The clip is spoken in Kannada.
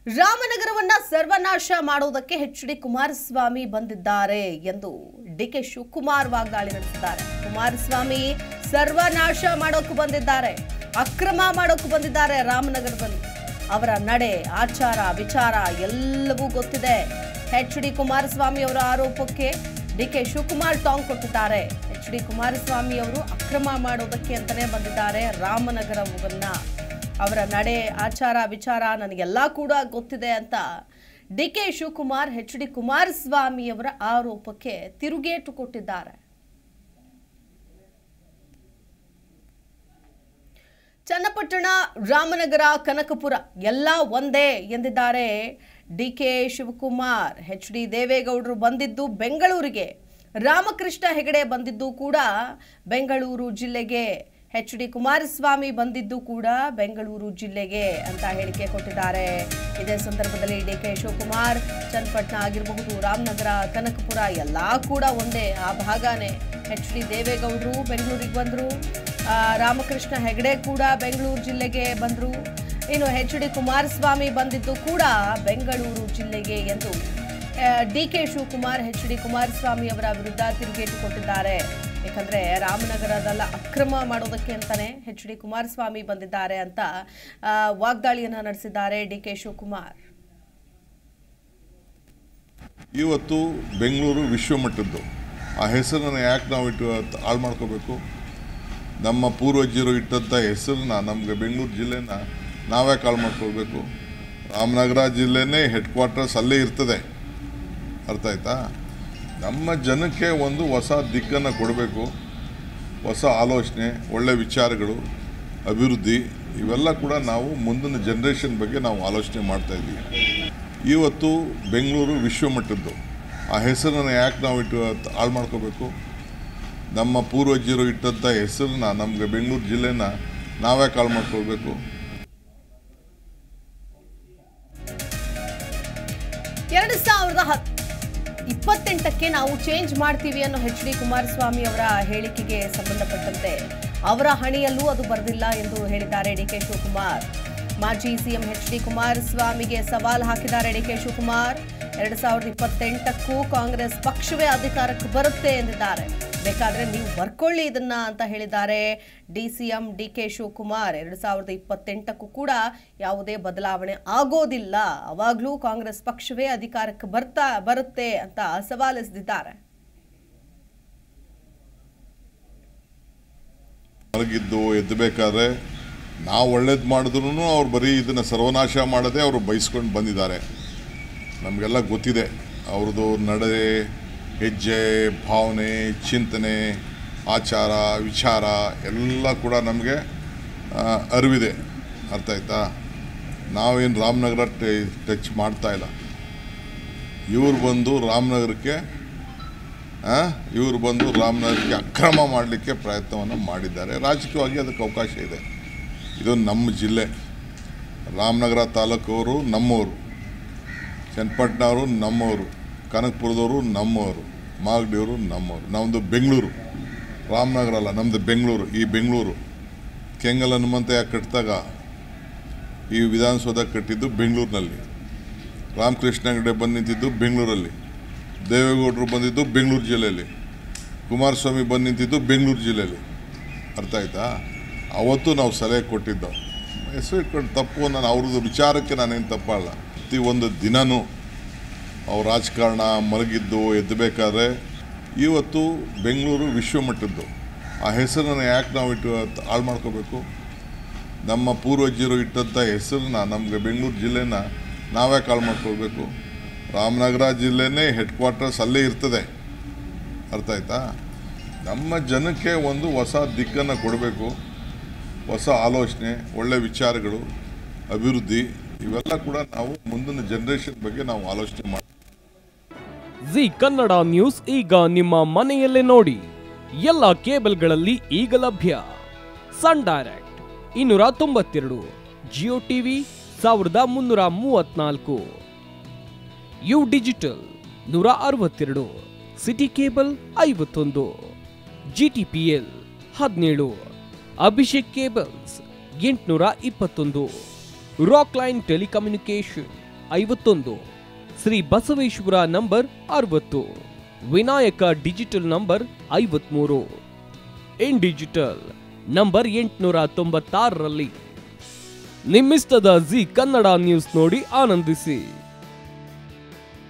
ರಾಮನಗರವನ್ನ ಸರ್ವನಾಶ ಮಾಡುವುದಕ್ಕೆ ಎಚ್ ಡಿ ಕುಮಾರಸ್ವಾಮಿ ಬಂದಿದ್ದಾರೆ ಎಂದು ಡಿ ಕೆ ಶಿವಕುಮಾರ್ ವಾಗ್ದಾಳಿ ನಡೆಸಿದ್ದಾರೆ ಕುಮಾರಸ್ವಾಮಿ ಸರ್ವನಾಶ ಮಾಡೋಕೆ ಬಂದಿದ್ದಾರೆ ಅಕ್ರಮ ಮಾಡೋಕೆ ಬಂದಿದ್ದಾರೆ ರಾಮನಗರದಲ್ಲಿ ಅವರ ನಡೆ ಆಚಾರ ವಿಚಾರ ಎಲ್ಲವೂ ಗೊತ್ತಿದೆ ಎಚ್ ಡಿ ಕುಮಾರಸ್ವಾಮಿ ಅವರ ಆರೋಪಕ್ಕೆ ಡಿ ಕೆ ಶಿವಕುಮಾರ್ ಟಾಂಗ್ ಕೊಟ್ಟಿದ್ದಾರೆ ಎಚ್ ಡಿ ಕುಮಾರಸ್ವಾಮಿ ಅವರು ಅಕ್ರಮ ಮಾಡೋದಕ್ಕೆ ಅಂತಾನೆ ಬಂದಿದ್ದಾರೆ ರಾಮನಗರವನ್ನ ಅವರ ನಡೆ ಆಚಾರ ವಿಚಾರ ನನಗೆಲ್ಲ ಕೂಡ ಗೊತ್ತಿದೆ ಅಂತ D K Shivakumar H D Kumaraswamy ಅವರ ಆರೋಪಕ್ಕೆ ತಿರುಗೇಟು ಕೊಟ್ಟಿದ್ದಾರೆ ಚನ್ನಪಟ್ಟಣ ರಾಮನಗರ ಕನಕಪುರ ಎಲ್ಲ ಒಂದೇ ಎಂದಿದ್ದಾರೆ D K Shivakumar H D ದೇವೇಗೌಡರು ಬಂದಿದ್ದು ಬೆಂಗಳೂರಿಗೆ ರಾಮಕೃಷ್ಣ ಹೆಗಡೆ ಬಂದಿದ್ದು ಕೂಡ ಬೆಂಗಳೂರು ಜಿಲ್ಲೆಗೆ ಎಚ್ ಡಿ ಕುಮಾರಸ್ವಾಮಿ ಬಂದಿದ್ದು ಕೂಡ ಬೆಂಗಳೂರು ಜಿಲ್ಲೆಗೆ ಅಂತ ಹೇಳಿಕೆ ಕೊಟ್ಟಿದ್ದಾರೆ ಇದೇ ಸಂದರ್ಭದಲ್ಲಿ ಡಿ ಕೆ ಶಿವಕುಮಾರ್ ಚನ್ನಪಟ್ಟಣ ಆಗಿರಬಹುದು ರಾಮನಗರ ಕನಕಪುರ ಎಲ್ಲ ಕೂಡ ಒಂದೇ ಆ ಭಾಗನೇ ಎಚ್ ಡಿ ದೇವೇಗೌಡರು ಬೆಂಗಳೂರಿಗೆ ಬಂದರು ರಾಮಕೃಷ್ಣ ಹೆಗಡೆ ಕೂಡ ಬೆಂಗಳೂರು ಜಿಲ್ಲೆಗೆ ಬಂದರು ಇನ್ನು ಎಚ್ ಡಿ ಕುಮಾರಸ್ವಾಮಿ ಬಂದಿದ್ದು ಕೂಡ ಬೆಂಗಳೂರು ಜಿಲ್ಲೆಗೆ ಎಂದು D K Shivakumar H D Kumaraswamy ಅವರ ವಿರುದ್ಧ ತಿರುಗೇಟು ಕೊಟ್ಟಿದ್ದಾರೆ ಯಾಕಂದ್ರೆ ರಾಮನಗರದಲ್ಲ ಅಕ್ರಮ ಮಾಡೋದಕ್ಕೆ ಅಂತಾನೆ ಎಚ್ ಡಿ ಕುಮಾರಸ್ವಾಮಿ ಬಂದಿದ್ದಾರೆ ಅಂತ ಆ, ವಾಗ್ದಾಳಿಯನ್ನ ನಡೆಸಿದ್ದಾರೆ ಡಿ ಕೆ ಶಿವಕುಮಾರ್ ಇವತ್ತು ಬೆಂಗಳೂರು ವಿಶ್ವಮಟ್ಟದ್ದು ಆ ಹೆಸರನ್ನು ಯಾಕೆ ನಾವು ಇಟ್ಟು ಹಾಳು ಮಾಡ್ಕೋಬೇಕು ನಮ್ಮ ಪೂರ್ವಜರು ಇಟ್ಟಂಥ ಹೆಸರನ್ನ ನಮಗೆ ಬೆಂಗಳೂರು ಜಿಲ್ಲೆನ ನಾವ್ಯಾಕೆ ಹಾಳು ಮಾಡ್ಕೊಳ್ಬೇಕು ರಾಮನಗರ ಜಿಲ್ಲೆನೇ ಹೆಡ್ ಕ್ವಾರ್ಟರ್ಸ್ ಅಲ್ಲೇ ಇರ್ತದೆ ಅರ್ಥ ಆಯ್ತಾ ನಮ್ಮ ಜನಕ್ಕೆ ಒಂದು ಹೊಸ ದಿಕ್ಕನ್ನು ಕೊಡಬೇಕು ಹೊಸ ಆಲೋಚನೆ ಒಳ್ಳೆ ವಿಚಾರಗಳು ಅಭಿವೃದ್ಧಿ ಇವೆಲ್ಲ ಕೂಡ ನಾವು ಮುಂದಿನ ಜನ್ರೇಷನ್ ಬಗ್ಗೆ ನಾವು ಆಲೋಚನೆ ಮಾಡ್ತಾ ಇದ್ದೀವಿ ಇವತ್ತು ಬೆಂಗಳೂರು ವಿಶ್ವಮಟ್ಟದ್ದು ಆ ಹೆಸರನ್ನು ಯಾಕೆ ನಾವು ಇಟ್ಟು ಹಾಳು ಮಾಡ್ಕೋಬೇಕು ನಮ್ಮ ಪೂರ್ವಜರು ಇಟ್ಟಂಥ ಹೆಸರನ್ನ ನಮಗೆ ಬೆಂಗಳೂರು ಜಿಲ್ಲೆನ ನಾವ್ಯಾಕೆ ಹಾಳು ಮಾಡ್ಕೊಳ್ಬೇಕು ಎರಡು ಸಾವಿರದ ಹತ್ ಇಪ್ಪತ್ತೆಂಟಕ್ಕೆ ನಾವು ಚೇಂಜ್ ಮಾಡ್ತೀವಿ ಅನ್ನೋ ಎಚ್ ಡಿ ಕುಮಾರಸ್ವಾಮಿ ಅವರ ಹೇಳಿಕೆಗೆ ಸಂಬಂಧಪಟ್ಟಂತೆ ಅವರ ಹಣಿಯಲ್ಲೂ ಅದು ಬರೆದಿಲ್ಲ ಎಂದು ಹೇಳಿದ್ದಾರೆ ಡಿ ಕೆ ಶಿವಕುಮಾರ್ ಮಾಜಿ ಸಿಎಂ ಎಚ್ ಡಿ ಕುಮಾರಸ್ವಾಮಿಗೆ ಸವಾಲ್ ಹಾಕಿದ್ದಾರೆ ಡಿ ಕೆ ಶಿವಕುಮಾರ್ ಎರಡು ಸಾವಿರದ ಇಪ್ಪತ್ತೆಂಟಕ್ಕೂ ಕಾಂಗ್ರೆಸ್ ಪಕ್ಷವೇ ಅಧಿಕಾರಕ್ಕೆ ಬರುತ್ತೆ ಎಂದಿದ್ದಾರೆ ಬೇಕಾದ್ರೆ ನೀವು ಬರ್ಕೊಳ್ಳಿ ಇದನ್ನ ಅಂತ ಹೇಳಿದ್ದಾರೆ D C M D K Shivakumar ಎರಡು ಸಾವಿರದ ಇಪ್ಪತ್ತೆಂಟಕ್ಕೂ ಕೂಡ ಯಾವುದೇ ಬದಲಾವಣೆ ಆಗೋದಿಲ್ಲ ಅವಾಗಲೂ ಕಾಂಗ್ರೆಸ್ ಪಕ್ಷವೇ ಅಧಿಕಾರಕ್ಕೆ ಬರ್ತಾ ಬರುತ್ತೆ ಅಂತ ಸವಾಲೆಸೆದಿದ್ದಾರೆ ಮಲಗಿದ್ದು ಎದ್ದಬೇಕಾದ್ರೆ ನಾವು ಒಳ್ಳೇದು ಮಾಡಿದ್ರು ಅವ್ರು ಬರೀ ಇದನ್ನು ಸರ್ವನಾಶ ಮಾಡದೆ ಅವರು ಬಯಸ್ಕೊಂಡು ಬಂದಿದ್ದಾರೆ ನಮಗೆಲ್ಲ ಗೊತ್ತಿದೆ ಅವ್ರದ್ದು ನಡೆ ಹೆಜ್ಜೆ ಭಾವನೆ ಚಿಂತನೆ ಆಚಾರ ವಿಚಾರ ಎಲ್ಲ ಕೂಡ ನಮಗೆ ಅರಿವಿದೆ ಅರ್ಥ ಆಯ್ತಾ ನಾವೇನು ರಾಮನಗರ ಟಚ್ ಮಾಡ್ತಾ ಇಲ್ಲ ಇವ್ರು ಬಂದು ರಾಮನಗರಕ್ಕೆ ಇವರು ಬಂದು ರಾಮನಗರಕ್ಕೆ ಅಕ್ರಮ ಮಾಡಲಿಕ್ಕೆ ಪ್ರಯತ್ನವನ್ನು ಮಾಡಿದ್ದಾರೆ ರಾಜಕೀಯವಾಗಿ ಅದಕ್ಕೆ ಅವಕಾಶ ಇದೆ ಇದು ನಮ್ಮ ಜಿಲ್ಲೆ ರಾಮನಗರ ತಾಲೂಕವರು ನಮ್ಮವರು ಚನ್ನಪಟ್ಟಣವರು ನಮ್ಮವರು ಕನಕಪುರದವರು ನಮ್ಮವರು ಮಾಗಡಿಯವರು ನಮ್ಮವರು ನಮ್ಮದು ಬೆಂಗಳೂರು ರಾಮನಗರ ಅಲ್ಲ ನಮ್ಮದು ಬೆಂಗಳೂರು ಈ ಬೆಂಗಳೂರು ಕೆಂಗಲ್ ಹನುಮಂತಯ್ಯ ಕಟ್ಟಿದಾಗ ಈ ವಿಧಾನಸೌಧ ಕಟ್ಟಿದ್ದು ಬೆಂಗಳೂರಿನಲ್ಲಿ ರಾಮಕೃಷ್ಣ ಹೆಗಡೆ ಬಂದು ನಿಂತಿದ್ದು ಬೆಂಗಳೂರಲ್ಲಿ ದೇವೇಗೌಡರು ಬಂದಿದ್ದು ಬೆಂಗಳೂರು ಜಿಲ್ಲೆಯಲ್ಲಿ ಕುಮಾರಸ್ವಾಮಿ ಬಂದು ನಿಂತಿದ್ದು ಬೆಂಗಳೂರು ಜಿಲ್ಲೆಯಲ್ಲಿ ಅರ್ಥ ಆಯ್ತಾ ಅವತ್ತು ನಾವು ಸಲಹೆ ಕೊಟ್ಟಿದ್ದು ಹೆಸರು ಇಟ್ಕೊಂಡು ತಪ್ಪು ನಾನು ಅವ್ರದ್ದು ವಿಚಾರಕ್ಕೆ ನಾನೇನು ತಪ್ಪಲ್ಲ ಪ್ರತಿ ಒಂದು ದಿನವೂ ಅವ್ರ ರಾಜಕಾರಣ ಮಲಗಿದ್ದು ಎದ್ದಬೇಕಾದ್ರೆ ಇವತ್ತು ಬೆಂಗಳೂರು ವಿಶ್ವಮಟ್ಟದ್ದು ಆ ಹೆಸರನ್ನು ಯಾಕೆ ನಾವು ಇಟ್ಟು ಹಾಳು ಮಾಡ್ಕೋಬೇಕು ನಮ್ಮ ಪೂರ್ವಜರು ಇಟ್ಟಂಥ ಹೆಸರನ್ನ ನಮಗೆ ಬೆಂಗಳೂರು ಜಿಲ್ಲೆನ ನಾವ್ಯಾಕೆ ಹಾಳು ಮಾಡ್ಕೊಳ್ಬೇಕು ರಾಮನಗರ ಜಿಲ್ಲೆನೇ ಹೆಡ್ ಕ್ವಾರ್ಟರ್ಸ್ ಅಲ್ಲೇ ಇರ್ತದೆ ಅರ್ಥ ಆಯ್ತಾ ನಮ್ಮ ಜನಕ್ಕೆ ಒಂದು ಹೊಸ ದಿಕ್ಕನ್ನು ಕೊಡಬೇಕು ಹೊಸ ಆಲೋಚನೆ ಒಳ್ಳೆ ವಿಚಾರಗಳು ಅಭಿವೃದ್ಧಿ ಇವೆಲ್ಲ ಕೂಡ ನಾವು ಮುಂದಿನ ಜನ್ರೇಷನ್ ಬಗ್ಗೆ ನಾವು ಆಲೋಚನೆ ಮಾಡಿ ಜಿ ಕನ್ನಡ ನ್ಯೂಸ್ ಈಗ ನಿಮ್ಮ ಮನೆಯಲ್ಲೇ ನೋಡಿ ಎಲ್ಲ ಕೇಬಲ್ಗಳಲ್ಲಿ ಈಗ ಲಭ್ಯ ಸನ್ ಡೈರೆಕ್ಟ್ ಇನ್ನೂರ ತೊಂಬತ್ತೆರಡು ಜಿಯೋ ಟಿವಿ ಸಾವಿರದ ಮುನ್ನೂರ ಮೂವತ್ನಾಲ್ಕು ಯು ಡಿಜಿಟಲ್ ನೂರ ಅರವತ್ತೆರಡು ಸಿಟಿ ಕೇಬಲ್ ಐವತ್ತೊಂದು ಜಿಟಿಪಿಎಲ್ ಹದಿನೇಳು ಅಭಿಷೇಕ್ ಕೇಬಲ್ಸ್ ಎಂಟುನೂರ ಇಪ್ಪತ್ತೊಂದು ರಾಕ್ ಲೈನ್ ಟೆಲಿಕಮ್ಯುನಿಕೇಶನ್ ಐವತ್ತೊಂದು ಶ್ರೀ ಬಸವೇಶ್ವರ ನಂಬರ್ ಅರವತ್ತು ವಿನಾಯಕ ಡಿಜಿಟಲ್ ನಂಬರ್ ಐವತ್ಮೂರು ಇನ್ ಡಿಜಿಟಲ್ ನಂಬರ್ ಎಂಟುನೂರ ತೊಂಬತ್ತಾರರಲ್ಲಿ ನಿಮ್ಮಿಸ್ತದ ಜಿ ಕನ್ನಡ ನ್ಯೂಸ್ ನೋಡಿ ಆನಂದಿಸಿ